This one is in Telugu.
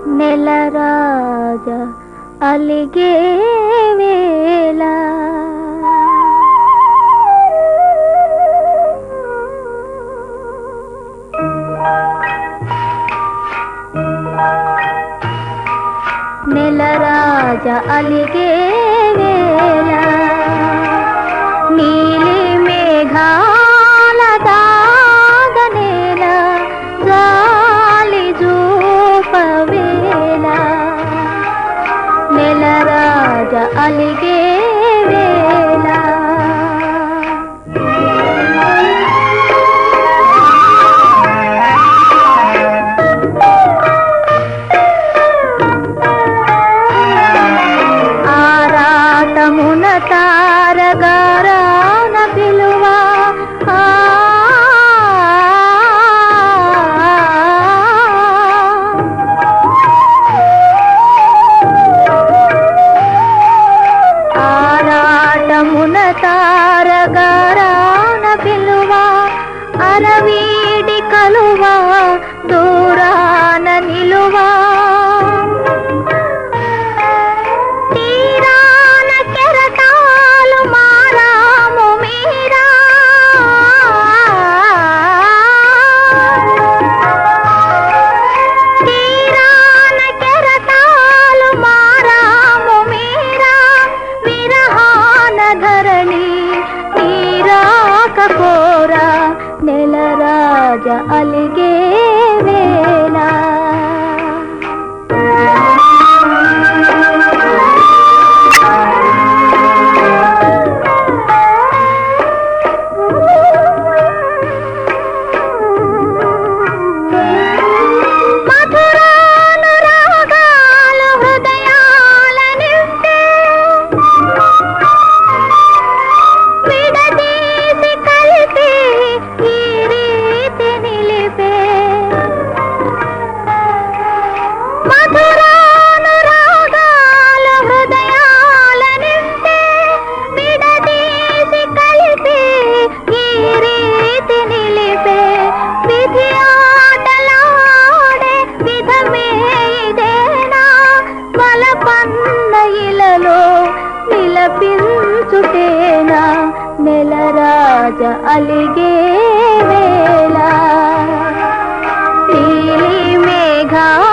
నెల రాజ అలిగే వేళ నెల రాజ అలిగే వేళ నీలి మేఘాల దాగనేల గాలి జూపవేళ నెల రాజ అలిగే వేళ ఆరాటమున తారగారాన పిలువ ఆ ఆరాటమున తారగారాన పిలువ అరవీడి కలువ దూరాన నిలువా తీరాన కెరటాలు మారాము మీరా తీరాన కెరటాలు మారాము మీరా విరహాన ధరణి తీరాక కోరా నెల రాజ అలిగే వేళ మధురానురాగాలు హృదయాల నింపే విడదీసి కలిపి ఈ రీతి నిలిపే మధురానురాగాలు హృదయాల నింపే విడదీసి కలిపి ఈ రీతి నిలిపే విధి ఆటలాడే విధమే ఇదేనా వలపన్న ఇలలో నిలపించుటేనా నెల రాజ అలిగే వేళ నీలి మేఘా